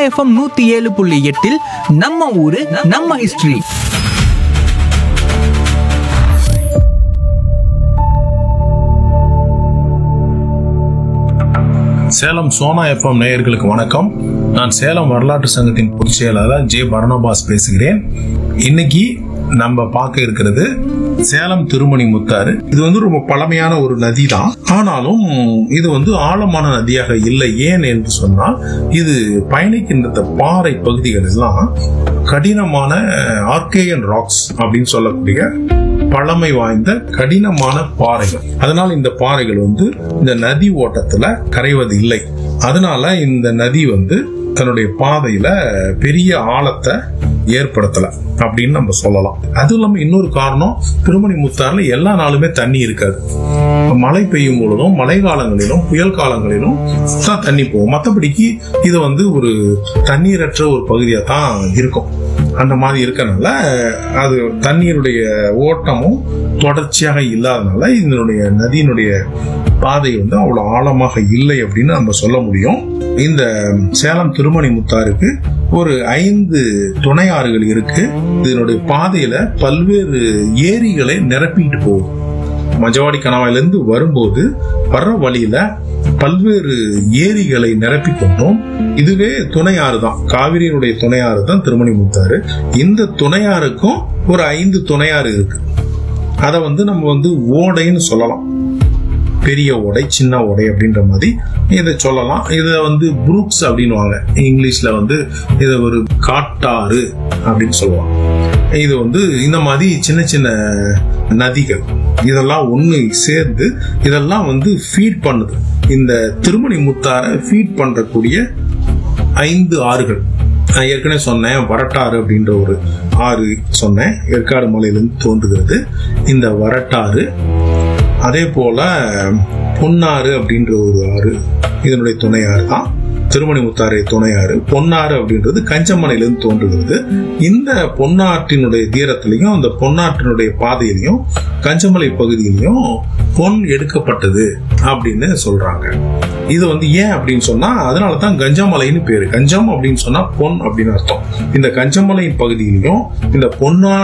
FM நூத்தி ஏழு புள்ளி எட்டில் நம்ம ஊரு நம்ம ஹிஸ்டரி சேலம் சோனா எஃப்எம் நேயர்களுக்கு வணக்கம் நான் சேலம் வரலாற்று சங்கத்தின் பொதுச் செயலாளர் ஜே பரணபாஸ் பேசுகிறேன் இன்னைக்கு நம்ம பார்க்க இருக்கிறது சேலம் திருமணி முத்தாறு இது வந்து ரொம்ப பழமையான ஒரு நதி தான் ஆனாலும் இது வந்து ஆழமான நதியாக இல்லை ஏன் என்று சொன்னால் இது பயணிக்கின்ற இந்த பாறை பகுதிகள் எல்லாம் கடினமான ஆர்கேயன் ராக்ஸ் அப்படின்னு சொல்லக்கூடிய பழமை வாய்ந்த கடினமான பாறைகள் அதனால இந்த பாறைகள் வந்து இந்த நதி ஓட்டத்துல கரைவது இல்லை அதனால இந்த நதி வந்து தன்னுடைய பாதையில பெரிய ஆழத்தை ஏற்படுத்தல அப்படின்னு நம்ம சொல்லலாம் அதுவும் இல்லாம இன்னொரு காரணம் திருமணி முத்தாறுல எல்லா நாளுமே தண்ணி இருக்காது மழை பெய்யும் பொழுதும் மழை காலங்களிலும் புயல் காலங்களிலும் தான் தண்ணி போகும் மற்றபடிக்கு இது வந்து ஒரு தண்ணீரற்ற ஒரு பகுதியா தான் இருக்கும் அந்த மாதிரி இருக்கறனால அது தண்ணீருடைய ஓட்டமும் தொடர்ச்சியாக இல்லாதனால இதனுடைய நதியினுடைய பாதை வந்து அவ்வளவு ஆழமாக இல்லை அப்படின்னு நம்ம சொல்ல முடியும் இந்த சேலம் திருமணி முத்தாருக்கு ஒரு ஐந்து துணை ஆறுகள் இருக்கு இதனுடைய பாதையில பல்வேறு ஏரிகளை நிரப்பிட்டு போகுது மஜவாடி கணவாயிலிருந்து வரும்போது வர்ற வழியில பல்வேறு ஏரிகளை நிரப்பி கொண்டோம் இதுவே துணையாறு தான் காவிரியினுடைய துணையாறு தான் திருமணி முத்தாறு இந்த துணையாறுக்கும் ஒரு ஐந்து துணையாறு இருக்கு அதை வந்து நம்ம வந்து ஓடைன்னு சொல்லலாம் பெரிய ஓடை சின்ன ஓடை அப்படின்ற மாதிரி இதை சொல்லலாம் இதை வந்து புரூக்ஸ் அப்படின்னுவாங்க இங்கிலீஷ்ல வந்து இதை ஒரு காட்டாறு அப்படின்னு சொல்லுவாங்க இது வந்து இந்த மாதிரி சின்ன சின்ன நதிகள் இதெல்லாம் ஒன்று சேர்ந்து இதெல்லாம் வந்து ஃபீட் பண்ணுது இந்த திருமணி முத்தாரை ஃபீட் பண்ணக்கூடிய ஐந்து ஆறுகள் நான் ஏற்கனவே சொன்னேன் வரட்டாறு அப்படின்ற ஒரு ஆறு சொன்னேன் ஏற்காடு மலையிலிருந்து தோன்றுகிறது இந்த வரட்டாறு அதே போல பொன்னாறு அப்படின்ற ஒரு ஆறு இதனுடைய துணையாறு தான் திருமணி முத்தாறு துணையாறு பொன்னாறு அப்படின்றது கஞ்சமனையிலிருந்து தோன்றுகிறது இந்த பொன்னாற்றினுடைய தீரத்திலையும் அந்த பொன்னாற்றினுடைய பாதையிலையும் கஞ்சமலை பகுதியிலையும் பொன் எடுக்கப்பட்டது அப்படின்னு சொல்றாங்க இது வந்து ஏன் அப்படின்னு சொன்னா அதனால தான் கஞ்சமலைன்னு பேரு கஞ்சம் அப்படின்னு சொன்னா பொன் அப்படின்னு அர்த்தம் இந்த கஞ்சமலை பகுதியிலையும் இந்த பொன்னா